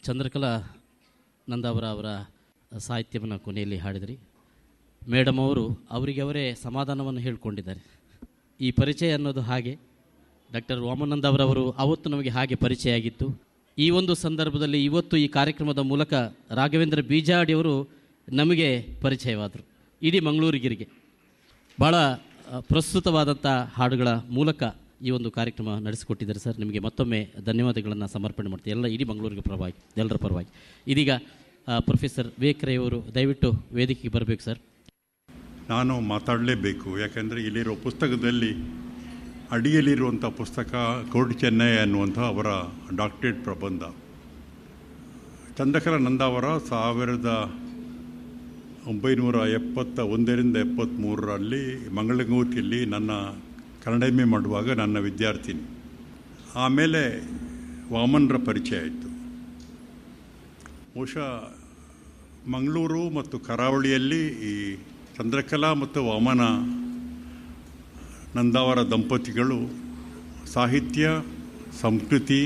ಚಂದ್ರಕಲಾ ನಂದಾವರ ಅವರ ಸಾಹಿತ್ಯವನ್ನು ಕೊನೆಯಲ್ಲಿ ಹಾಡಿದ್ರಿ ಮೇಡಮ್ ಅವರು ಅವರಿಗೆ ಅವರೇ ಸಮಾಧಾನವನ್ನು ಹೇಳಿಕೊಂಡಿದ್ದಾರೆ ಈ ಪರಿಚಯ ಅನ್ನೋದು ಹಾಗೆ ಡಾಕ್ಟರ್ ವಾಮನಂದ ಅವರವರು ಅವತ್ತು ನಮಗೆ ಹಾಗೆ ಪರಿಚಯ ಆಗಿತ್ತು ಈ ಒಂದು ಸಂದರ್ಭದಲ್ಲಿ ಇವತ್ತು ಈ ಕಾರ್ಯಕ್ರಮದ ಮೂಲಕ ರಾಘವೇಂದ್ರ ಬೀಜಾಡಿಯವರು ನಮಗೆ ಪರಿಚಯವಾದರು ಇಡೀ ಮಂಗಳೂರಿಗಿರಿಗೆ ಭಾಳ ಆ, ಪ್ರಸ್ತುತವಾದಂಥ ಹಾಡುಗಳ ಮೂಲಕ ಈ ಒಂದು ಕಾರ್ಯಕ್ರಮ ನಡೆಸಿಕೊಟ್ಟಿದ್ದಾರೆ ಸರ್ ನಿಮಗೆ ಮತ್ತೊಮ್ಮೆ ಧನ್ಯವಾದಗಳನ್ನು ಸಮರ್ಪಣೆ ಮಾಡ್ತೀವಿ ಎಲ್ಲ ಇಡೀ ಮಂಗಳೂರಿಗೆ ಪರವಾಗಿ ಎಲ್ಲರ ಪರವಾಗಿ ಇದೀಗ ಆ, ಪ್ರೊಫೆಸರ್ ವೇಕ್ರೆ ಅವರು ದಯವಿಟ್ಟು ವೇದಿಕೆಗೆ ಬರಬೇಕು ಸರ್ ನಾನು ಮಾತಾಡಲೇಬೇಕು ಯಾಕೆಂದರೆ ಇಲ್ಲಿರೋ ಪುಸ್ತಕದಲ್ಲಿ ಅಡಿಯಲ್ಲಿರುವಂಥ ಪುಸ್ತಕ ಕೋಟಿ ಚೆನ್ನೈ ಅನ್ನುವಂಥ ಅವರ ಡಾಕ್ಟರೇಟ್ ಪ್ರಬಂಧ ಚಂದ್ರಕರ ನಂದಾವರ ಸಾವಿರದ ಒಂಬೈನೂರ ಎಪ್ಪತ್ತ ಒಂದರಿಂದ ಎಪ್ಪತ್ತ್ಮೂರರಲ್ಲಿ ಮಂಗಳಗೌತಿಯಲ್ಲಿ ನನ್ನ ಕನ್ನಡ ಎಮ್ ಎ ಮಾಡುವಾಗ ನನ್ನ ವಿದ್ಯಾರ್ಥಿನಿ ಆಮೇಲೆ ವಾಮನರ ಪರಿಚಯ ಆಯಿತು ಬಹುಶಃ ಮಂಗಳೂರು ಮತ್ತು ಕರಾವಳಿಯಲ್ಲಿ ಈ ಚಂದ್ರಕಲಾ ಮತ್ತು ವಾಮನ ನಂದಾವರ ದಂಪತಿಗಳು ಸಾಹಿತ್ಯ ಸಂಸ್ಕೃತಿ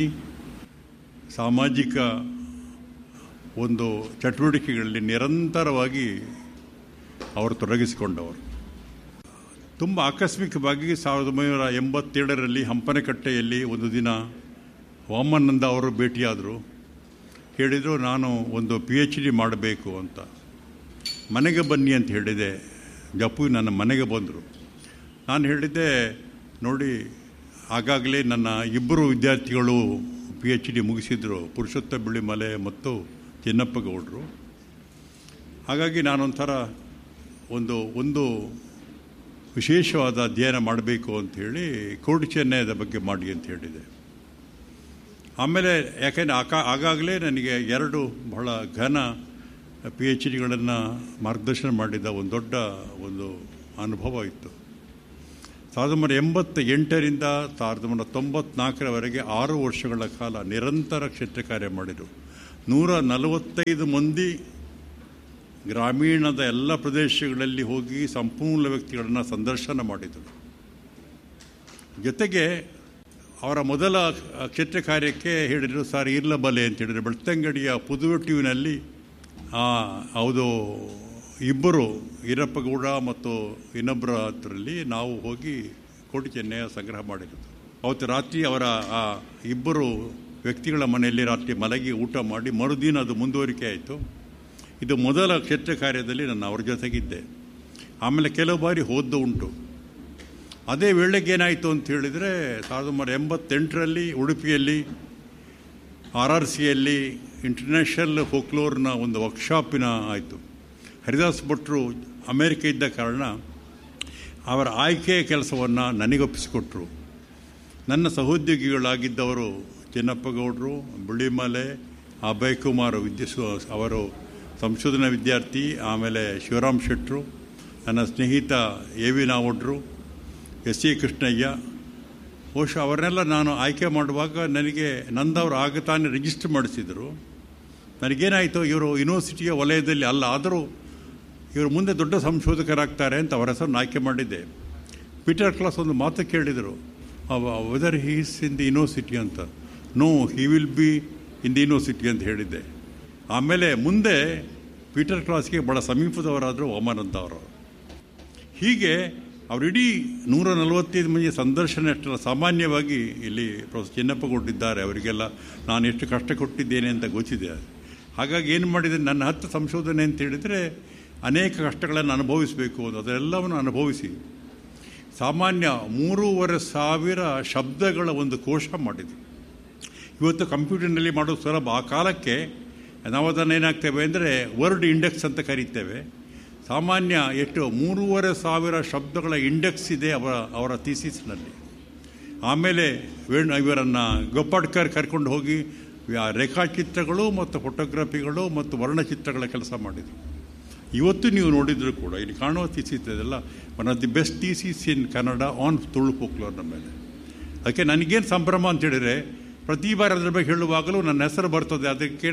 ಸಾಮಾಜಿಕ ಒಂದು ಚಟುವಟಿಕೆಗಳಲ್ಲಿ ನಿರಂತರವಾಗಿ ಅವರು ತೊಡಗಿಸಿಕೊಂಡವರು ತುಂಬ ಆಕಸ್ಮಿಕವಾಗಿ ಸಾವಿರದ ಒಂಬೈನೂರ ಎಂಬತ್ತೇಳರಲ್ಲಿ ಹಂಪನಕಟ್ಟೆಯಲ್ಲಿ ಒಂದು ದಿನ ವಾಮನಂದ ಅವರು ಭೇಟಿಯಾದರು ಹೇಳಿದರು ನಾನು ಒಂದು ಪಿ ಎಚ್ ಡಿ ಮಾಡಬೇಕು ಅಂತ ಮನೆಗೆ ಬನ್ನಿ ಅಂತ ಹೇಳಿದೆ ಜಪ್ಪು ನನ್ನ ಮನೆಗೆ ಬಂದರು ನಾನು ಹೇಳಿದ್ದೆ ನೋಡಿ ಆಗಾಗಲೇ ನನ್ನ ಇಬ್ಬರು ವಿದ್ಯಾರ್ಥಿಗಳು ಪಿ ಎಚ್ ಡಿ ಮುಗಿಸಿದರು ಪುರುಷೋತ್ತ ಬಿಳಿಮಲೆ ಮತ್ತು ಚಿನ್ನಪ್ಪ ಗೌಡರು ಹಾಗಾಗಿ ನಾನೊಂಥರ ಒಂದು ಒಂದು ವಿಶೇಷವಾದ ಅಧ್ಯಯನ ಮಾಡಬೇಕು ಅಂಥೇಳಿ ಕೋಟಿ ಚೆನ್ನೈದ ಬಗ್ಗೆ ಮಾಡಿ ಅಂತ ಹೇಳಿದೆ ಆಮೇಲೆ ಯಾಕೆಂದರೆ ಆಕಾ ಆಗಾಗಲೇ ನನಗೆ ಎರಡು ಬಹಳ ಘನ ಪಿ ಎಚ್ ಡಿಗಳನ್ನು ಮಾರ್ಗದರ್ಶನ ಮಾಡಿದ ಒಂದು ದೊಡ್ಡ ಒಂದು ಅನುಭವ ಇತ್ತು ಸಾವಿರದ ಒಂಬೈನೂರ ಎಂಬತ್ತ ಎಂಟರಿಂದ ಸಾವಿರದ ಒಂಬೈನೂರ ತೊಂಬತ್ನಾಲ್ಕರವರೆಗೆ ಆರು ವರ್ಷಗಳ ಕಾಲ ನಿರಂತರ ಕ್ಷೇತ್ರ ಕಾರ್ಯ ಮಾಡಿದರು ನೂರ ನಲವತ್ತೈದು ಮಂದಿ ಗ್ರಾಮೀಣದ ಎಲ್ಲ ಪ್ರದೇಶಗಳಲ್ಲಿ ಹೋಗಿ ಸಂಪೂರ್ಣ ವ್ಯಕ್ತಿಗಳನ್ನು ಸಂದರ್ಶನ ಮಾಡಿದರು ಜೊತೆಗೆ ಅವರ ಮೊದಲ ಕ್ಷೇತ್ರ ಕಾರ್ಯಕ್ಕೆ ಹೇಳಿದರು ಸರ್ ಇರ್ಲಬಲೆ ಅಂತ ಹೇಳಿದರು ಬೆಳ್ತಂಗಡಿಯ ಪುದುವೆಟ್ಟಿವಿನಲ್ಲಿ ಹೌದು ಇಬ್ಬರು ಈರಪ್ಪಗೌಡ ಮತ್ತು ಇನ್ನೊಬ್ಬರ ಹತ್ರಲ್ಲಿ ನಾವು ಹೋಗಿ ಕೋಟಿ ಚೆನ್ನೈಯ ಸಂಗ್ರಹ ಮಾಡಿರೋದು ಅವತ್ತು ರಾತ್ರಿ ಅವರ ಆ ಇಬ್ಬರು ವ್ಯಕ್ತಿಗಳ ಮನೆಯಲ್ಲಿ ರಾತ್ರಿ ಮಲಗಿ ಊಟ ಮಾಡಿ ಮರುದಿನ ಅದು ಮುಂದುವರಿಕೆ ಆಯಿತು ಇದು ಮೊದಲ ಕ್ಷೇತ್ರ ಕಾರ್ಯದಲ್ಲಿ ನಾನು ಅವ್ರ ಜೊತೆಗಿದ್ದೆ ಆಮೇಲೆ ಕೆಲವು ಬಾರಿ ಹೋದ್ದು ಉಂಟು ಅದೇ ವೇಳೆಗೆ ಏನಾಯಿತು ಅಂತ ಹೇಳಿದರೆ ಸಾವಿರದ ಒಂಬೈನೂರ ಎಂಬತ್ತೆಂಟರಲ್ಲಿ ಉಡುಪಿಯಲ್ಲಿ ಆರ್ ಆರ್ ಸಿಯಲ್ಲಿ ಇಂಟರ್ನ್ಯಾಷನಲ್ ಫೋಕ್ಲೋರ್ನ ಒಂದು ವರ್ಕ್ಶಾಪಿನ ಆಯಿತು ಹರಿದಾಸ್ ಭಟ್ರು ಅಮೇರಿಕ ಇದ್ದ ಕಾರಣ ಅವರ ಆಯ್ಕೆಯ ಕೆಲಸವನ್ನು ನನಗೊಪ್ಪಿಸಿಕೊಟ್ರು ನನ್ನ ಸಹೋದ್ಯೋಗಿಗಳಾಗಿದ್ದವರು ಚಿನ್ನಪ್ಪಗೌಡರು ಬುಳಿಮಲೆ ಅಭಯ್ ಕುಮಾರ್ ವಿದ್ಯಾ ಅವರು ಸಂಶೋಧನಾ ವಿದ್ಯಾರ್ಥಿ ಆಮೇಲೆ ಶಿವರಾಮ್ ಶೆಟ್ಟರು ನನ್ನ ಸ್ನೇಹಿತ ಎ ವಿ ನಾವಡ್ರು ಎಸ್ ಸಿ ಕೃಷ್ಣಯ್ಯ ಬಹುಶಃ ಅವರನ್ನೆಲ್ಲ ನಾನು ಆಯ್ಕೆ ಮಾಡುವಾಗ ನನಗೆ ನಂದವರು ಆಗ ತಾನೇ ರಿಜಿಸ್ಟರ್ ಮಾಡಿಸಿದರು ನನಗೇನಾಯಿತು ಇವರು ಯೂನಿವರ್ಸಿಟಿಯ ವಲಯದಲ್ಲಿ ಅಲ್ಲ ಆದರೂ ಇವರು ಮುಂದೆ ದೊಡ್ಡ ಸಂಶೋಧಕರಾಗ್ತಾರೆ ಅಂತ ಅವರ ಹೆಸರನ್ನು ಆಯ್ಕೆ ಮಾಡಿದ್ದೆ ಪೀಟರ್ ಕ್ಲಾಸ್ ಒಂದು ಮಾತು ಕೇಳಿದರು whether he's in the university ಅಂತ no he will be in the university ಅಂತ ಹೇಳಿದ್ದೆ ಆಮೇಲೆ ಮುಂದೆ ಪೀಟರ್ ಕ್ಲಾಸ್ಗೆ ಭಾಳ ಸಮೀಪದವರಾದರು ವಾಮಾನಂದ ಅವರು ಹೀಗೆ ಅವರಿಡೀ ನೂರ ನಲವತ್ತೈದು ಮಂದಿ ಸಂದರ್ಶನ ಅಷ್ಟಲ್ಲ ಸಾಮಾನ್ಯವಾಗಿ ಇಲ್ಲಿ ಪ್ರೊಫೆಸರ್ ಚಿನ್ನಪ್ಪ ಕೊಟ್ಟಿದ್ದಾರೆ ಅವರಿಗೆಲ್ಲ ನಾನು ಎಷ್ಟು ಕಷ್ಟ ಕೊಟ್ಟಿದ್ದೇನೆ ಅಂತ ಗೊತ್ತಿದೆ ಹಾಗಾಗಿ ಏನು ಮಾಡಿದೆ ನನ್ನ ಹತ್ತು ಸಂಶೋಧನೆ ಅಂತ ಹೇಳಿದರೆ ಅನೇಕ ಕಷ್ಟಗಳನ್ನು ಅನುಭವಿಸಬೇಕು ಅಂತ ಅದೆಲ್ಲವನ್ನು ಅನುಭವಿಸಿ ಸಾಮಾನ್ಯ ಮೂರುವರೆ ಸಾವಿರ ಶಬ್ದಗಳ ಒಂದು ಕೋಶ ಮಾಡಿದೆ ಇವತ್ತು ಕಂಪ್ಯೂಟರ್ನಲ್ಲಿ ಮಾಡೋದು ಸುಲಭ ಆ ಕಾಲಕ್ಕೆ ನಾವು ಅದನ್ನು ಏನಾಗ್ತೇವೆ ಅಂದರೆ ವರ್ಡ್ ಇಂಡೆಕ್ಸ್ ಅಂತ ಕರೀತೇವೆ ಸಾಮಾನ್ಯ ಎಷ್ಟು ಮೂರುವರೆ ಸಾವಿರ ಶಬ್ದಗಳ ಇಂಡೆಕ್ಸ್ ಇದೆ ಅವರ ಅವರ ಥೀಸಿಸ್ನಲ್ಲಿ ಆಮೇಲೆ ವೇಣು ಇವರನ್ನು ಗೊಪ್ಪಡ್ಕರ್ ಕರ್ಕೊಂಡು ಹೋಗಿ ರೇಖಾಚಿತ್ರಗಳು ಮತ್ತು ಫೋಟೋಗ್ರಫಿಗಳು ಮತ್ತು ವರ್ಣಚಿತ್ರಗಳ ಕೆಲಸ ಮಾಡಿದರು ಇವತ್ತು ನೀವು ನೋಡಿದರೂ ಕೂಡ ಇಲ್ಲಿ ಕಾಣುವ ಥೀಸಿಸ್ ಇದೆಲ್ಲ one of the best thesis in Kannada on Tulu ಫೋಕ್ಲೋರ್ನ ಮೇಲೆ ಅದಕ್ಕೆ ನನಗೇನು ಸಂಭ್ರಮ ಅಂತ ಹೇಳಿದರೆ ಪ್ರತಿ ಬಾರಿ ಅದರ ಬಗ್ಗೆ ಹೇಳುವಾಗಲೂ ನನ್ನ ಹೆಸರು ಬರ್ತದೆ ಅದಕ್ಕೆ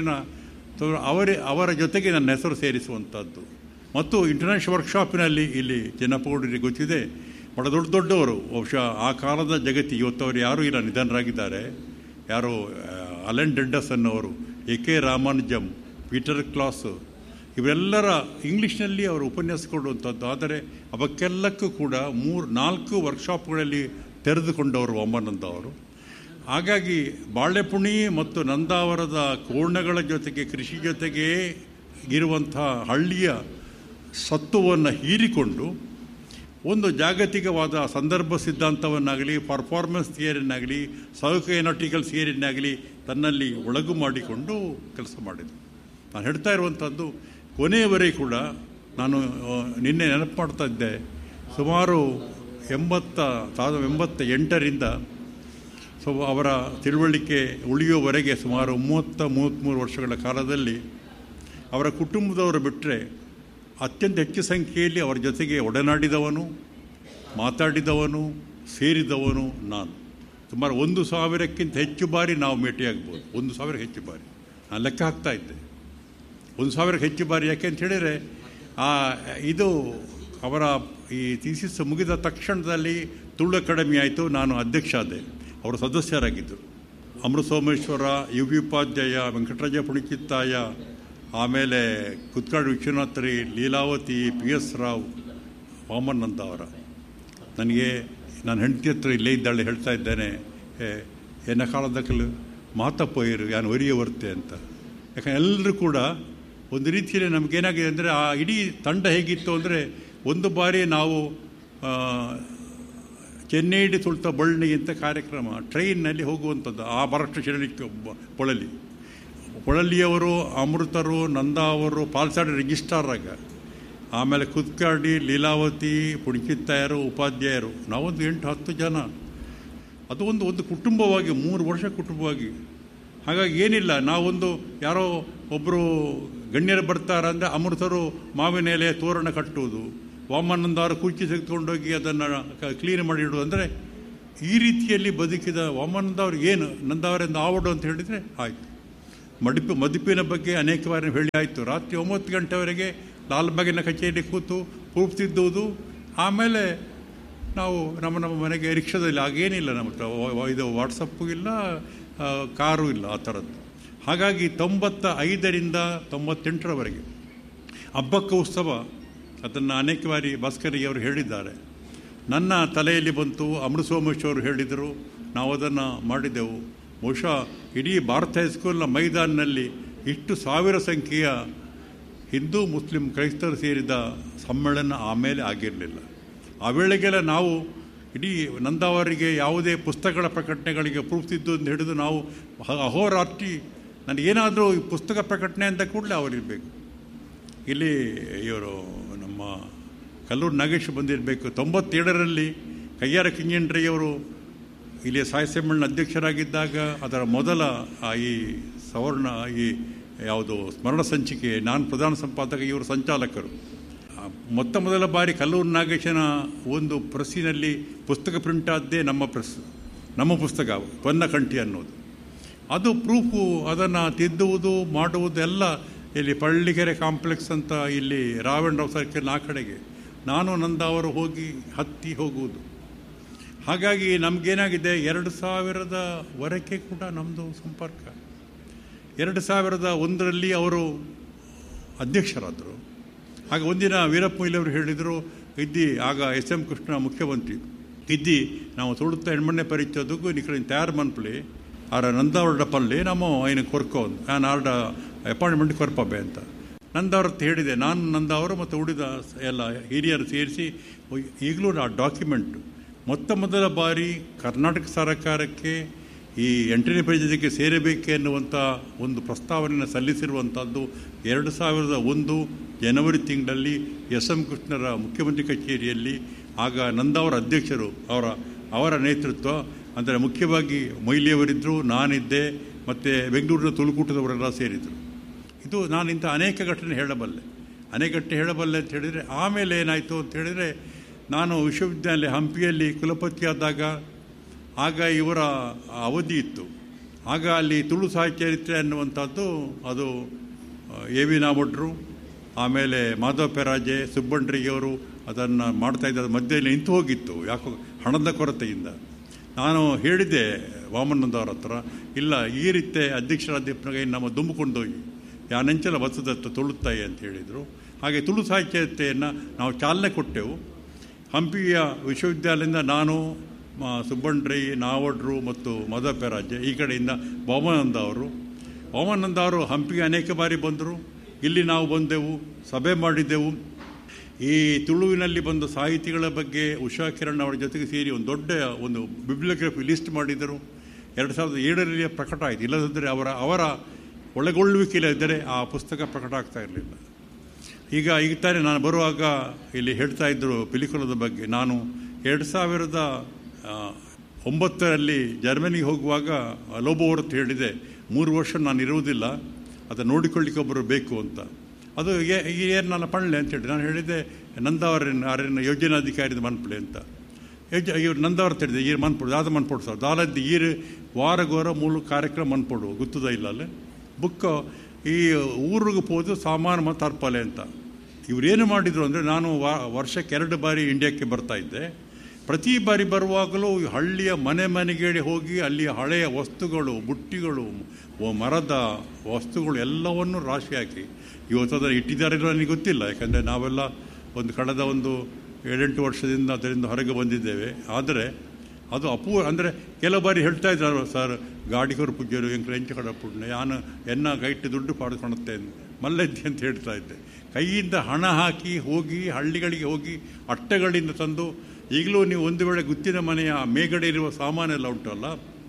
ಅವರೇ ಅವರ ಜೊತೆಗೆ ನನ್ನ ಹೆಸರು ಸೇರಿಸುವಂಥದ್ದು ಮತ್ತು ಇಂಟರ್ನ್ಯಾಷನಲ್ ವರ್ಕ್ಶಾಪಿನಲ್ಲಿ ಇಲ್ಲಿ ಚಿನ್ನಪ್ಪಗೌಡರಿಗೆ ಗೊತ್ತಿದೆ ಬಹಳ ದೊಡ್ಡ ದೊಡ್ಡವರು ಬಹುಶಃ ಆ ಕಾಲದ ಜಗತ್ತಿ ಇವತ್ತು ಅವರು ಯಾರೂ ಇಲ್ಲ ನಿಧನರಾಗಿದ್ದಾರೆ ಯಾರು ಅಲೆನ್ ಡೆಡ್ಡಸ್ ಅನ್ನೋರು A K Ramanujan Peter Claus ಇವರೆಲ್ಲರ ಇಂಗ್ಲೀಷ್ನಲ್ಲಿ ಅವರು ಉಪನ್ಯಾಸ ಕೊಡುವಂಥದ್ದು ಆದರೆ ಅವಕ್ಕೆಲ್ಲಕ್ಕೂ ಕೂಡ ಮೂರು ನಾಲ್ಕು ವರ್ಕ್ಶಾಪ್ಗಳಲ್ಲಿ ತೆರೆದುಕೊಂಡವರು ವಾಮನಂದ ಅವರು ಹಾಗಾಗಿ ಬಾಳೆಪುಣಿ ಮತ್ತು ನಂದಾವರದ ಕೋಣಗಳ ಜೊತೆಗೆ ಕೃಷಿ ಜೊತೆಗೆ ಇರುವಂಥ ಹಳ್ಳಿಯ ಸತ್ವವನ್ನು ಹೀರಿಕೊಂಡು ಒಂದು ಜಾಗತಿಕವಾದ ಸಂದರ್ಭ ಸಿದ್ಧಾಂತವನ್ನಾಗಲಿ ಪರ್ಫಾರ್ಮೆನ್ಸ್ ಥಿಯರಿನಾಗಲಿ ಸೌಕೈನಾಟಿಕಲ್ ಥಿಯರಿನಾಗಲಿ ತನ್ನಲ್ಲಿ ಒಳಗು ಮಾಡಿಕೊಂಡು ಕೆಲಸ ಮಾಡಿದರು ನಾನು ಹೇಳ್ತಾ ಇರುವಂಥದ್ದು ಕೊನೆಯವರೆಗೆ ಕೂಡ ನಾನು ಆ, ನಿನ್ನೆ ನೆನಪು ಮಾಡ್ತಾ ಇದ್ದೆ ಸುಮಾರು ಎಂಬತ್ತ ಸಾವಿರದ ಎಂಬತ್ತ ಎಂಟರಿಂದ ಸೊ ಅವರ ತಿಳುವಳಿಕೆ ಉಳಿಯುವವರೆಗೆ ಸುಮಾರು ಮೂವತ್ತ ಮೂವತ್ತ್ಮೂರು ವರ್ಷಗಳ ಕಾಲದಲ್ಲಿ ಅವರ ಕುಟುಂಬದವರು ಬಿಟ್ಟರೆ ಅತ್ಯಂತ ಹೆಚ್ಚು ಸಂಖ್ಯೆಯಲ್ಲಿ ಅವರ ಜೊತೆಗೆ ಒಡನಾಡಿದವನು ಮಾತಾಡಿದವನು ಸೇರಿದವನು ನಾನು ಸುಮಾರು ಒಂದು ಸಾವಿರಕ್ಕಿಂತ ಹೆಚ್ಚು ಬಾರಿ ನಾವು ಭೇಟಿಯಾಗ್ಬೋದು ಒಂದು ಸಾವಿರ ಹೆಚ್ಚು ಬಾರಿ ನಾನು ಲೆಕ್ಕ ಹಾಕ್ತಾ ಇದ್ದೆ ಒಂದು ಸಾವಿರಕ್ಕೆ ಹೆಚ್ಚು ಬಾರಿ ಯಾಕೆ ಅಂತ ಹೇಳಿದರೆ ಆ ಇದು ಅವರ ಈ ಥೀಸಿಸ್ ಮುಗಿದ ತಕ್ಷಣದಲ್ಲಿ ತುಳು ಅಕಾಡೆಮಿ ಆಯಿತು ನಾನು ಅಧ್ಯಕ್ಷ ಆದೆ ಅವರು ಸದಸ್ಯರಾಗಿದ್ದರು ಅಮೃತ ಸೋಮೇಶ್ವರ ಯು ವಿ ಉಪಾಧ್ಯಾಯ ವೆಂಕಟರಾಜ ಪುಣಿಚಿತ್ತಾಯ ಆಮೇಲೆ ಕುತ್ಕಾಡು ವಿಶ್ವನಾಥರಿ ಲೀಲಾವತಿ ಪಿ ಎಸ್ ರಾವ್ ವಾಮನಂದ ಅವರ ನನಗೆ ನಾನು ಹೆಂಡತಿ ಹತ್ರ ಇಲ್ಲೇ ಇದ್ದಾಳೆ ಹೇಳ್ತಾ ಇದ್ದೇನೆ ಏ, ಎನ್ನ ಕಾಲದಕ್ಕಲು ಮಾತಪ್ಪಯ್ಯರು ಯಾನು ಒರಿಯ ವರ್ತೆ ಅಂತ ಯಾಕಂದ್ರೆ ಎಲ್ಲರೂ ಕೂಡ ಒಂದು ರೀತಿಯಲ್ಲಿ ನಮಗೇನಾಗಿದೆ ಅಂದರೆ ಆ ಇಡೀ ತಂಡ ಹೇಗಿತ್ತು ಅಂದರೆ ಒಂದು ಬಾರಿ ನಾವು ಆ, ಚೆನ್ನೈಡಿ ತುಳ್ತ ಬಳ್ಳಿ ಅಂತ ಕಾರ್ಯಕ್ರಮ ಟ್ರೈನ್ನಲ್ಲಿ ಹೋಗುವಂಥದ್ದು ಆ ಮಹಾರಾಷ್ಟ್ರ ಶಿರಳಿಕ್ಕೆ ಪೊಳಲಿ ಪೊಳಲಿಯವರು ಅಮೃತರು ನಂದ ಅವರು ಪಾಲ್ಸಾಡಿ ರಿಜಿಸ್ಟ್ರಾರ್ ಆಗ ಆಮೇಲೆ ಕುತ್ಕಾಡಿ ಲೀಲಾವತಿ ಪುಣಿಕಿತ್ತಾಯರು ಉಪಾಧ್ಯಾಯರು ನಾವೊಂದು ಎಂಟು ಹತ್ತು ಜನ ಅದು ಒಂದು ಒಂದು ಕುಟುಂಬವಾಗಿ ಮೂರು ವರ್ಷ ಕುಟುಂಬವಾಗಿ ಹಾಗಾಗಿ ಏನಿಲ್ಲ ನಾವೊಂದು ಯಾರೋ ಒಬ್ಬರು ಗಣ್ಯರು ಬರ್ತಾರ ಅಂದರೆ ಅಮೃತರು ಮಾವಿನ ಎಲೆ ತೋರಣ ಕಟ್ಟುವುದು ವಾಮನಂದ ಅವರು ಕುರ್ಚಿ ತೆಗೆದುಕೊಂಡೋಗಿ ಅದನ್ನು ಕ್ಲೀನ್ ಮಾಡಿ ಇಡುವುದು ಅಂದರೆ ಈ ರೀತಿಯಲ್ಲಿ ಬದುಕಿದ ವಾಮನಂದ ಅವ್ರು ಏನು ನಂದಾವರಿಂದ ಆವಡು ಅಂತ ಹೇಳಿದರೆ ಆಯಿತು ಮಡಿಪು ಮದುಪಿನ ಬಗ್ಗೆ ಅನೇಕ ಬಾರಿ ಹೇಳಿ ಆಯಿತು ರಾತ್ರಿ ಒಂಬತ್ತು ಗಂಟೆವರೆಗೆ ಲಾಲ್ಬಾಗಿನ ಕಚೇರಿ ಕೂತು ಪ್ರೂಫ್ ತಿದ್ದುವುದು ಆಮೇಲೆ ನಾವು ನಮ್ಮ ನಮ್ಮ ಮನೆಗೆ ರಿಕ್ಷಾದಲ್ಲಿ ಆಗೇನಿಲ್ಲ ನಮ್ಮ ಹತ್ರ ವ- ವ- ಇದು ವಾಟ್ಸಪ್ಪು ಇಲ್ಲ ಆ, ಕಾರು ಇಲ್ಲ ಆ ಥರದ್ದು ಹಾಗಾಗಿ ತೊಂಬತ್ತ ಐದರಿಂದ ತೊಂಬತ್ತೆಂಟರವರೆಗೆ ಹಬ್ಬಕ್ಕ ಉತ್ಸವ ಅದನ್ನು ಅನೇಕ ಬಾರಿ ಭಾಸ್ಕರಿ ಅವರು ಹೇಳಿದ್ದಾರೆ ನನ್ನ ತಲೆಯಲ್ಲಿ ಬಂತು ಅಮೃತ ಸೋಮೇಶ್ವರು ಹೇಳಿದರು ನಾವು ಅದನ್ನು ಮಾಡಿದೆವು ಬಹುಶಃ ಇಡೀ ಭಾರತ ಹೈಸ್ಕೂಲ್ನ ಮೈದಾನಿನಲ್ಲಿ ಇಷ್ಟು ಸಾವಿರ ಸಂಖ್ಯೆಯ ಹಿಂದೂ ಮುಸ್ಲಿಂ ಕ್ರೈಸ್ತರು ಸೇರಿದ ಸಮ್ಮೇಳನ ಆಮೇಲೆ ಆಗಿರಲಿಲ್ಲ ಆ ವೇಳೆಗೆಲ್ಲ ನಾವು ಇಡೀ ನಂದಾವರಿಗೆ ಯಾವುದೇ ಪುಸ್ತಕಗಳ ಪ್ರಕಟಣೆಗಳಿಗೆ ಪ್ರೂಫ್ ತಿದ್ದು ಅಂತ ಹಿಡಿದು ನಾವು ಹ- ಅಹೋರಾತ್ರಿ ನನಗೇನಾದರೂ ಈ ಪುಸ್ತಕ ಪ್ರಕಟಣೆ ಅಂತ ಕೂಡಲೇ ಅವರಿರಬೇಕು ಇಲ್ಲಿ ಇವರು ನಮ್ಮ ಕಲ್ಲೂರು ನಾಗೇಶ್ ಬಂದಿರಬೇಕು ತೊಂಬತ್ತೇಳರಲ್ಲಿ ಕಯ್ಯಾರ ಕಿಂಜಂಡ್ರಿಯವರು ಇಲ್ಲಿ ಸಾಹಿತ್ಯ ಸಮ್ಮೇಳನ ಅಧ್ಯಕ್ಷರಾಗಿದ್ದಾಗ ಅದರ ಮೊದಲ ಆ ಈ ಸವರ್ಣ ಈ ಯಾವುದು ಸ್ಮರಣ ಸಂಚಿಕೆ ನಾನು ಪ್ರಧಾನ ಸಂಪಾದಕ ಇವರು ಸಂಚಾಲಕರು ಆ, ಮೊತ್ತ ಮೊದಲ ಬಾರಿ ಕಲ್ಲೂರು ನಾಗೇಶನ ಒಂದು ಪ್ರೆಸ್ಸಿನಲ್ಲಿ ಪುಸ್ತಕ ಪ್ರಿಂಟ್ ಆದ್ದೇ ನಮ್ಮ ಪ್ರೆಸ್ ನಮ್ಮ ಪುಸ್ತಕ ಪೊನ್ನಕಂಠಿ ಅನ್ನೋದು ಅದು ಪ್ರೂಫು ಅದನ್ನು ತಿದ್ದುವುದು ಮಾಡುವುದು ಎಲ್ಲ ಇಲ್ಲಿ ಪಳ್ಳಿಕೆರೆ ಕಾಂಪ್ಲೆಕ್ಸ್ ಅಂತ ಇಲ್ಲಿ ರಾವ್ ಸರ್ಕಲ್ ಆ ಕಡೆಗೆ ನಾನು ನಂದ ಅವರು ಹೋಗಿ ಹತ್ತಿ ಹೋಗುವುದು ಹಾಗಾಗಿ ನಮಗೇನಾಗಿದೆ ಎರಡು ಸಾವಿರದವರೆಗೆ ಕೂಡ ನಮ್ಮದು ಸಂಪರ್ಕ ಎರಡು ಸಾವಿರದ ಒಂದರಲ್ಲಿ ಅವರು ಅಧ್ಯಕ್ಷರಾದರು ಆಗ ಒಂದಿನ ವೀರಪ್ಪ ಮೊಯ್ಲಿಯವರು ಹೇಳಿದರು ಇದ್ದಿ ಆಗ ಎಸ್ ಎಂ ಕೃಷ್ಣ ಮುಖ್ಯಮಂತ್ರಿ ಇದ್ದಿ ನಾವು ತುಳುತ್ತ ಹೆಣ್ಮಣ್ಣೆ ಪರಿಚಯದಕ್ಕೂ ನಿಖರ ತಯಾರು ಮನ್ಪಲಿ ಆರ ನಂದಾವರ್ಡ ಪಲ್ಲಿ ನಮ್ಮ ఆయన ಕೊರ್ಕೋ ನಾನು ಆರ್ಡ ಅಪಾಯಿಂಟ್ಮೆಂಟ್ ಕೊರ್ಪಬೆ ಅಂತ ನಂದವ್ರ ಹತ್ರ ಹೇಳಿದೆ ನಾನು ನಂದವರು ಮತ್ತು ಉಳಿದ ಎಲ್ಲ ಹಿರಿಯರು ಸೇರಿಸಿ ಈಗಲೂ ಆ ಡಾಕ್ಯುಮೆಂಟ್ ಮೊತ್ತ ಮೊದಲ ಬಾರಿ ಕರ್ನಾಟಕ ಸರ್ಕಾರಕ್ಕೆ ಈ ಎಂಟನೇ ಪರಿಚಯಕ್ಕೆ ಸೇರಬೇಕೆ ಎನ್ನುವಂಥ ಒಂದು ಪ್ರಸ್ತಾವನೆಯನ್ನು ಸಲ್ಲಿಸಿರುವಂಥದ್ದು ಎರಡು ಸಾವಿರದ ಒಂದು ಜನವರಿ ತಿಂಗಳಲ್ಲಿ ಎಸ್ ಎಂ ಕೃಷ್ಣರ ಮುಖ್ಯಮಂತ್ರಿ ಕಚೇರಿಯಲ್ಲಿ ಆಗ ನಂದಾವರ ಅಧ್ಯಕ್ಷರು ಅವರ ಅವರ ನೇತೃತ್ವ ಅಂದರೆ ಮುಖ್ಯವಾಗಿ ಮೊಯ್ಲಿಯವರಿದ್ದರು ನಾನಿದ್ದೆ ಮತ್ತು ಬೆಂಗಳೂರಿನ ತುಳುಕೂಟದವರೆಲ್ಲ ಸೇರಿದರು ಇದು ನಾನು ಇಂಥ ಅನೇಕ ಘಟನೆ ಹೇಳಬಲ್ಲೆ ಅನೇಕ ಘಟನೆ ಹೇಳಬಲ್ಲೆ ಅಂತ ಹೇಳಿದರೆ ಆಮೇಲೆ ಏನಾಯಿತು ಅಂತ ಹೇಳಿದರೆ ನಾನು ವಿಶ್ವವಿದ್ಯಾಲಯ ಹಂಪಿಯಲ್ಲಿ ಕುಲಪತಿಯಾದಾಗ ಆಗ ಇವರ ಅವಧಿ ಇತ್ತು ಆಗ ಅಲ್ಲಿ ತುಳು ಸಾಹಿತ್ಯ ಚರಿತ್ರೆ ಅನ್ನುವಂಥದ್ದು ಅದು ಎ ವಿ ನಾಮಡ್ರು ಆಮೇಲೆ ಮಾಧವ ಪೆರಾಜೆ ಸುಬ್ಬಂಡ್ರಿಗೆಯವರು ಅದನ್ನು ಮಾಡ್ತಾ ಇದ್ದ ಮಧ್ಯದಲ್ಲಿ ನಿಂತು ಹೋಗಿತ್ತು ಯಾಕೋ ಹಣದ ಕೊರತೆಯಿಂದ ನಾನು ಹೇಳಿದೆ ವಾಮನಂದ ಅವ್ರ ಹತ್ರ ಇಲ್ಲ ಈ ರೀತಿ ಅಧ್ಯಕ್ಷರಾಧ್ಯಕ್ಷನಾಗ ನಮ್ಮ ದುಂಬಿಕೊಂಡೋಗಿ ಯಾನೆಂಚಲ ಬಸದತ್ತ ತುಳುತ್ತಾಯಿ ಅಂತ ಹೇಳಿದರು ಹಾಗೆ ತುಳು ಸಾಹಿತ್ಯತೆಯನ್ನು ನಾವು ಚಾಲನೆ ಕೊಟ್ಟೆವು ಹಂಪಿಯ ವಿಶ್ವವಿದ್ಯಾಲಯದಿಂದ ನಾನು ಮ, ಸುಬ್ಬಣ್ರೈ ನಾವಡ್ರು ಮತ್ತು ಮದಪೆರಾಜೆ ಈ ಕಡೆಯಿಂದ ವಾಮನಂದ ಅವರು ವಾಮನಂದ ಅವರು ಹಂಪಿಗೆ ಅನೇಕ ಬಾರಿ ಬಂದರು ಇಲ್ಲಿ ನಾವು ಬಂದೆವು ಸಭೆ ಮಾಡಿದ್ದೆವು ಈ ತುಳುವಿನಲ್ಲಿ ಬಂದ ಸಾಹಿತಿಗಳ ಬಗ್ಗೆ ಉಷಾ ಕಿರಣ್ ಅವರ ಜೊತೆಗೆ ಸೇರಿ ಒಂದು ದೊಡ್ಡ ಒಂದು ಬಿಬ್ಲಿಯೋಗ್ರಫಿ ಲಿಸ್ಟ್ ಮಾಡಿದರು ಎರಡು ಸಾವಿರದ ಏಳರಲ್ಲಿ ಪ್ರಕಟ ಆಯಿತು ಇಲ್ಲದಿದ್ದರೆ ಅವರ ಅವರ ಒಳಗೊಳ್ಳುವಿಕೆ ಇಲ್ಲದಿದ್ದರೆ ಆ ಪುಸ್ತಕ ಪ್ರಕಟ ಆಗ್ತಾ ಇರಲಿಲ್ಲ ಈಗ ಈಗ ತಾನೇ ನಾನು ಬರುವಾಗ ಇಲ್ಲಿ ಹೇಳ್ತಾ ಇದ್ದರು ಪಿಲಿಕುಲದ ಬಗ್ಗೆ ನಾನು ಎರಡು ಸಾವಿರದ ಆ, ಒಂಬತ್ತರಲ್ಲಿ ಜರ್ಮನಿಗೆ ಹೋಗುವಾಗ ಲೋಬೋ ಹೊರತು ಹೇಳಿದೆ ಮೂರು ವರ್ಷ ನಾನು ಇರುವುದಿಲ್ಲ ಅದು ನೋಡಿಕೊಳ್ಳಿಕ್ಕೆ ಒಬ್ಬರು ಬೇಕು ಅಂತ ಅದು ಏನು ನಾನು ಪಣ್ಲೆ ಅಂತ ಹೇಳಿ ನಾನು ಹೇಳಿದೆ ನಂದಾವರನ್ನ ಅವರನ್ನ ಯೋಜನಾಧಿಕಾರಿದ ಮನ್ಪಳೆ ಅಂತ ಯೋಜ ಇವ್ರು ನಂದವರ ತಿಳಿದೆ ಈ ಮನ್ಪೊಡು ದಾದ ಮನ್ಪೊಡು ಸರ್ ದಾಲದ್ದು ಈರು ವಾರ ಗೋರ ಮೂಲ ಕಾರ್ಯಕ್ರಮ ಮನ್ಪೊಡು ಗುತ್ತದ ಇಲ್ಲ ಅಲ್ಲಿ ಬುಕ್ ಈ ಊರಿಗೆ ಹೋದು ಸಾಮಾನು ಮತ್ತು ಅರ್ಪಲೆ ಅಂತ ಇವರೇನು ಮಾಡಿದರು ಅಂದರೆ ನಾನು ವಾ ವರ್ಷಕ್ಕೆ ಎರಡು ಬಾರಿ ಇಂಡಿಯಾಕ್ಕೆ ಬರ್ತಾ ಇದ್ದೆ ಪ್ರತಿ ಬಾರಿ ಬರುವಾಗಲೂ ಈ ಹಳ್ಳಿಯ ಮನೆ ಮನೆಗೆ ಹೋಗಿ ಅಲ್ಲಿಯ ಹಳೆಯ ವಸ್ತುಗಳು ಬುಟ್ಟಿಗಳು ಒ- ಮರದ ವಸ್ತುಗಳು ಎಲ್ಲವನ್ನು ರಾಶಿ ಹಾಕಿ ಇವತ್ತು ಅದನ್ನು ಇಟ್ಟಿದ್ದಾರೆ ನನಗೆ ಗೊತ್ತಿಲ್ಲ ಯಾಕಂದರೆ ನಾವೆಲ್ಲ ಒಂದು ಕಳೆದ ಒಂದು ಏಳೆಂಟು ವರ್ಷದಿಂದ ಅದರಿಂದ ಹೊರಗೆ ಬಂದಿದ್ದೇವೆ ಆದರೆ ಅದು ಅಪೂ ಅಂದರೆ ಕೆಲವು ಬಾರಿ ಹೇಳ್ತಾ ಇದ್ದಾರೆ ಸರ್ ಗಾಡಿಗರು ಪೂಜ್ಯರು ಎಂಕ್ರ ಎಂಚ ಕಡ ಪುಣ್ಯ ಯಾನು ಎನ್ನ ಗೈಟ್ ದುಡ್ಡು ಪಾಡ್ಕೊಳುತ್ತೆ ಮಲ್ಲದ್ದಿ ಅಂತ ಹೇಳ್ತಾ ಇದ್ದೆ ಕೈಯಿಂದ ಹಣ ಹಾಕಿ ಹೋಗಿ ಹಳ್ಳಿಗಳಿಗೆ ಹೋಗಿ ಅಟ್ಟೆಗಳಿಂದ ತಂದು ಈಗಲೂ ನೀವು ಒಂದು ವೇಳೆ ಗುತ್ತಿನ ಮನೆಯ ಮೇಗಡೆ ಇರುವ ಸಾಮಾನೆಲ್ಲ ಉಂಟಲ್ಲ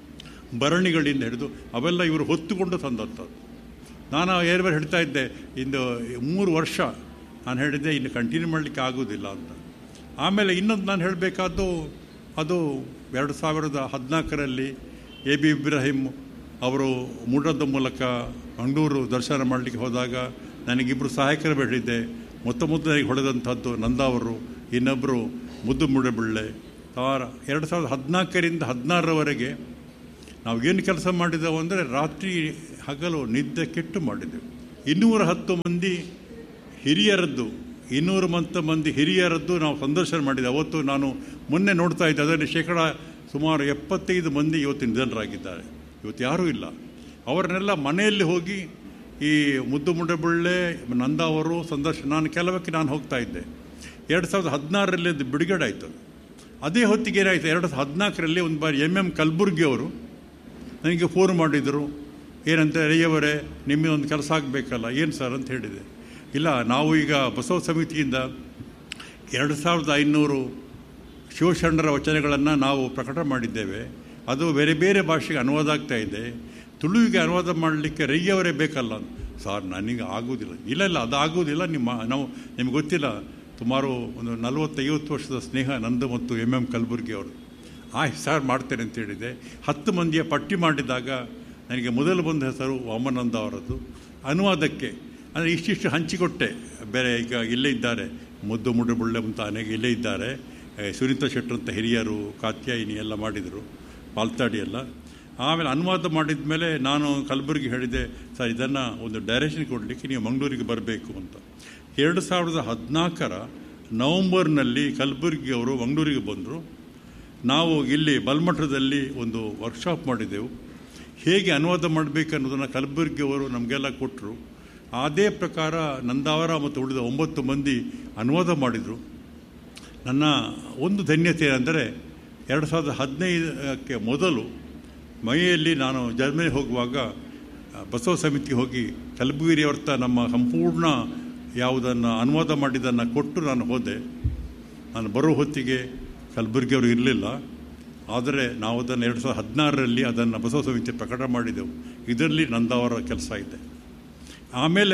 ಭರಣಿಗಳಿಂದ ಹಿಡಿದು ಅವೆಲ್ಲ ಇವರು ಹೊತ್ತುಕೊಂಡು ತಂದಂಥದ್ದು ನಾನು ಏರ್ ಬಾರಿ ಹೇಳ್ತಾ ಇದ್ದೆ ಇಂದು ಮೂರು ವರ್ಷ ನಾನು ಹೇಳಿದ್ದೆ ಇನ್ನು ಕಂಟಿನ್ಯೂ ಮಾಡಲಿಕ್ಕೆ ಆಗೋದಿಲ್ಲ ಅಂತ ಆಮೇಲೆ ಇನ್ನೊಂದು ನಾನು ಹೇಳಬೇಕಾದ್ದು ಅದು ಎರಡು ಸಾವಿರದ ಹದಿನಾಲ್ಕರಲ್ಲಿ ಎ ಬಿ ಇಬ್ರಾಹಿಂ ಅವರು ಮೂಡದ ಮೂಲಕ ಮಂಗಳೂರು ದರ್ಶನ ಮಾಡಲಿಕ್ಕೆ ಹೋದಾಗ ನನಗಿಬ್ಬರು ಸಹಾಯಕರು ಬೇಡಿದ್ದೆ ಮೊತ್ತ ಮೊದಲಿಗೆ ಹೊಡೆದಂಥದ್ದು ನಂದಾವರು ಇನ್ನೊಬ್ಬರು ಮುದ್ದು ಮುಡಬಳ್ಳೆ ತಾರ ಎರಡು ಸಾವಿರದ ಹದಿನಾಲ್ಕರಿಂದ ಹದಿನಾರರವರೆಗೆ ನಾವು ಏನು ಕೆಲಸ ಮಾಡಿದೆವು ಅಂದರೆ ರಾತ್ರಿ ಹಗಲು ನಿದ್ದೆ ಕೆಟ್ಟು ಮಾಡಿದೆವು ಇನ್ನೂರ ಹತ್ತು ಮಂದಿ ಹಿರಿಯರದ್ದು ಇನ್ನೂರು ಮಂತ ಮಂದಿ ಹಿರಿಯರದ್ದು ನಾವು ಸಂದರ್ಶನ ಮಾಡಿದೆ ಅವತ್ತು ನಾನು ಮೊನ್ನೆ ನೋಡ್ತಾ ಇದ್ದೆ ಅದರಲ್ಲಿ ಶೇಕಡ ಸುಮಾರು ಎಪ್ಪತ್ತೈದು ಮಂದಿ ಇವತ್ತು ನಿಧನರಾಗಿದ್ದಾರೆ ಇವತ್ತು ಯಾರೂ ಇಲ್ಲ ಅವರನ್ನೆಲ್ಲ ಮನೆಯಲ್ಲಿ ಹೋಗಿ ಈ ಮುದ್ದು ಮುಡಬಳ್ಳೆ ನಂದಾವರು ಸಂದರ್ಶನ ನಾನು ಕೆಲವಕ್ಕೆ ನಾನು ಹೋಗ್ತಾ ಇದ್ದೆ ಎರಡು ಸಾವಿರದ ಹದಿನಾರರಲ್ಲಿ ಅದು ಬಿಡುಗಡೆ ಆಯಿತು ಅದೇ ಹೊತ್ತಿಗೆ ಏನಾಯಿತು ಎರಡು ಸಾವಿರದ ಹದಿನಾಲ್ಕರಲ್ಲಿ ಒಂದು ಬಾರಿ ಎಮ್ ಎಮ್ ಕಲಬುರ್ಗಿ ಅವರು ನನಗೆ ಫೋನ್ ಮಾಡಿದರು ಏನಂತ ರಯ್ಯವರೇ ನಿಮಗೆ ಒಂದು ಕೆಲಸ ಆಗಬೇಕಲ್ಲ ಏನು ಸರ್ ಅಂತ ಹೇಳಿದೆ ಇಲ್ಲ ನಾವು ಈಗ ಬಸವ ಸಮಿತಿಯಿಂದ ಎರಡು ಸಾವಿರದ ಐನೂರು ಶಿವಶರಣರ ವಚನಗಳನ್ನು ನಾವು ಪ್ರಕಟ ಮಾಡಿದ್ದೇವೆ ಅದು ಬೇರೆ ಬೇರೆ ಭಾಷೆಗೆ ಅನುವಾದ ಆಗ್ತಾ ಇದೆ ತುಳುವಿಗೆ ಅನುವಾದ ಮಾಡಲಿಕ್ಕೆ ರೈಯವರೇ ಬೇಕಲ್ಲ ಸರ್ ನನಗೆ ಆಗೋದಿಲ್ಲ ಇಲ್ಲ ಇಲ್ಲ ಅದು ಆಗೋದಿಲ್ಲ ನಿಮ್ಮ ನಾವು ನಿಮ್ಗೆ ಗೊತ್ತಿಲ್ಲ ಸುಮಾರು ಒಂದು ನಲವತ್ತೈವತ್ತು ವರ್ಷದ ಸ್ನೇಹ ನಂದು ಮತ್ತು ಎಮ್ ಎಮ್ ಕಲಬುರ್ಗಿ ಅವರು ಆಯ್ತು ಸರ್ ಮಾಡ್ತೇನೆ ಅಂತ ಹೇಳಿದೆ ಹತ್ತು ಮಂದಿಯ ಪಟ್ಟಿ ಮಾಡಿದಾಗ ನನಗೆ ಮೊದಲು ಬಂದ ಹೆಸರು ವಾಮನಂದ ಅವರದ್ದು ಅನುವಾದಕ್ಕೆ ಅಂದರೆ ಇಷ್ಟಿಷ್ಟು ಹಂಚಿಕೊಟ್ಟೆ ಬೇರೆ ಈಗ ಇಲ್ಲೇ ಇದ್ದಾರೆ ಮುದ್ದು ಮುಡುಬುಳ್ಳೆ ಅಂತ ಅನೇಕ ಇಲ್ಲೇ ಇದ್ದಾರೆ ಏ, ಸುನೀತಾ ಶೆಟ್ಟರ್ ಅಂತ ಹಿರಿಯರು ಕಾತ್ಯಾಯಿನಿ ಎಲ್ಲ ಮಾಡಿದರು ಪಾಲ್ತಾಡಿ ಎಲ್ಲ ಆಮೇಲೆ ಅನುವಾದ ಮಾಡಿದ ಮೇಲೆ ನಾನು ಕಲಬುರಗಿ ಹೇಳಿದೆ ಸರ್ ಇದನ್ನು ಒಂದು ಡೈರೆಕ್ಷನ್ ಕೊಡಲಿಕ್ಕೆ ನೀವು ಮಂಗಳೂರಿಗೆ ಬರಬೇಕು ಅಂತ ಎರಡು ಸಾವಿರದ ಹದಿನಾಲ್ಕರ ನವಂಬರ್ನಲ್ಲಿ ಕಲಬುರಗಿ ಅವರು ಮಂಗಳೂರಿಗೆ ಬಂದರು ನಾವು ಇಲ್ಲಿ ಬಲ್ಮಠದಲ್ಲಿ ಒಂದು ವರ್ಕ್ಶಾಪ್ ಮಾಡಿದೆವು ಹೇಗೆ ಅನುವಾದ ಮಾಡಬೇಕು ಅನ್ನೋದನ್ನು ಕಲಬುರಗಿ ಅವರು ನಮಗೆಲ್ಲ ಕೊಟ್ಟರು ಅದೇ ಪ್ರಕಾರ ನಂದಾವರ ಮತ್ತು ಉಳಿದ ಒಂಬತ್ತು ಮಂದಿ ಅನುವಾದ ಮಾಡಿದರು ನನ್ನ ಒಂದು ಧನ್ಯತೆ ಏನಂದರೆ ಎರಡು ಸಾವಿರದ ಹದಿನೈದಕ್ಕೆ ಮೊದಲು ಮೈಯಲ್ಲಿ ನಾನು ಜರ್ಮನಿ ಹೋಗುವಾಗ ಆ, ಬಸವ ಸಮಿತಿಗೆ ಹೋಗಿ ಕಲಬುರಗಿ ಹೊರ್ತ ನಮ್ಮ ಸಂಪೂರ್ಣ ಯಾವುದನ್ನು ಅನುವಾದ ಮಾಡಿದ್ದನ್ನು ಕೊಟ್ಟು ನಾನು ಹೋದೆ ನಾನು ಬರೋ ಹೊತ್ತಿಗೆ ಕಲಬುರಗಿಯವರು ಇರಲಿಲ್ಲ ಆದರೆ ನಾವು ಅದನ್ನು ಎರಡು ಸಾವಿರದ ಹದಿನಾರರಲ್ಲಿ ಅದನ್ನು ಬಸವ ಸಮಿತಿ ಪ್ರಕಟ ಮಾಡಿದೆವು ಇದರಲ್ಲಿ ನಂದವರ ಕೆಲಸ ಇದೆ ಆಮೇಲೆ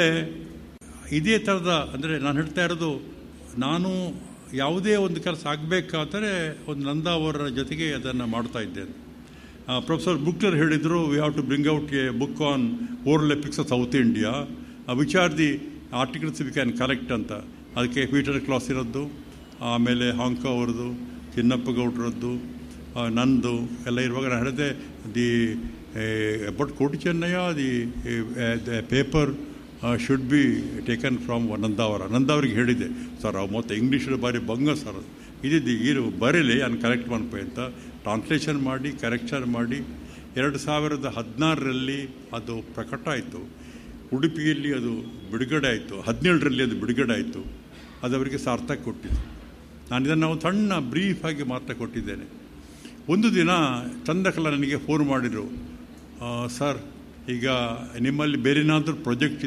ಇದೇ ಥರದ ಅಂದರೆ ನಾನು ಹೇಳ್ತಾ ಇರೋದು ನಾನು ಯಾವುದೇ ಒಂದು ಕೆಲಸ ಆಗಬೇಕಾದರೆ ಒಂದು ನಂದ ಅವರ ಜೊತೆಗೆ ಅದನ್ನು ಮಾಡ್ತಾ ಇದ್ದೇನೆ ಪ್ರೊಫೆಸರ್ ಬುಕ್ಲರ್ ಹೇಳಿದರು we have to bring out a book on oral epics of south India which are the articles we can collect ಅಂತ ಅದಕ್ಕೆ ಪೀಟರ್ ಕ್ಲಾಸ್ ಇರೋದು ಆಮೇಲೆ ಹಾಂಕೋ ಅವ್ರದ್ದು ಚಿನ್ನಪ್ಪ ಗೌಡ್ರದ್ದು ಆ, ನಂದು ಎಲ್ಲ ಇರುವಾಗ ನಾನು ಹೇಳಿದೆ the but Koti Chennaiah the paper should be taken from Nandavara ನಂದಾವರಿಗೆ ಹೇಳಿದೆ ಸರ್ ಅವು ಮತ್ತೆ ಇಂಗ್ಲೀಷ್ ಬಾರಿ ಬಂಗ ಸರ್ ಇದಿದ್ದು ಇರು ಬರೀಲಿ ನಾನು ಕರೆಕ್ಟ್ ಮಾಡ್ಪೆ ಅಂತ ಟ್ರಾನ್ಸ್ಲೇಷನ್ ಮಾಡಿ ಕರೆಕ್ಷನ್ ಮಾಡಿ ಎರಡು ಸಾವಿರದ ಹದಿನಾರರಲ್ಲಿ ಅದು ಪ್ರಕಟ ಆಯಿತು ಉಡುಪಿಯಲ್ಲಿ ಅದು ಬಿಡುಗಡೆ ಆಯಿತು ಹದಿನೇಳರಲ್ಲಿ ಅದು ಬಿಡುಗಡೆ ಆಯಿತು ಅದು ಅವರಿಗೆ ಸಾರ್ಥಕ ಕೊಟ್ಟಿತು ನಾನು ಇದನ್ನು ನಾವು ಸಣ್ಣ ಬ್ರೀಫ್ ಆಗಿ ಮಾತ್ರ ಕೊಟ್ಟಿದ್ದೇನೆ ಒಂದು ದಿನ ಚಂದಕಲಾ ನನಗೆ ಫೋನ್ ಮಾಡಿದರು ಸರ್ ಈಗ ನಿಮ್ಮಲ್ಲಿ ಬೇರೆನಾದರೂ ಪ್ರಾಜೆಕ್ಟ್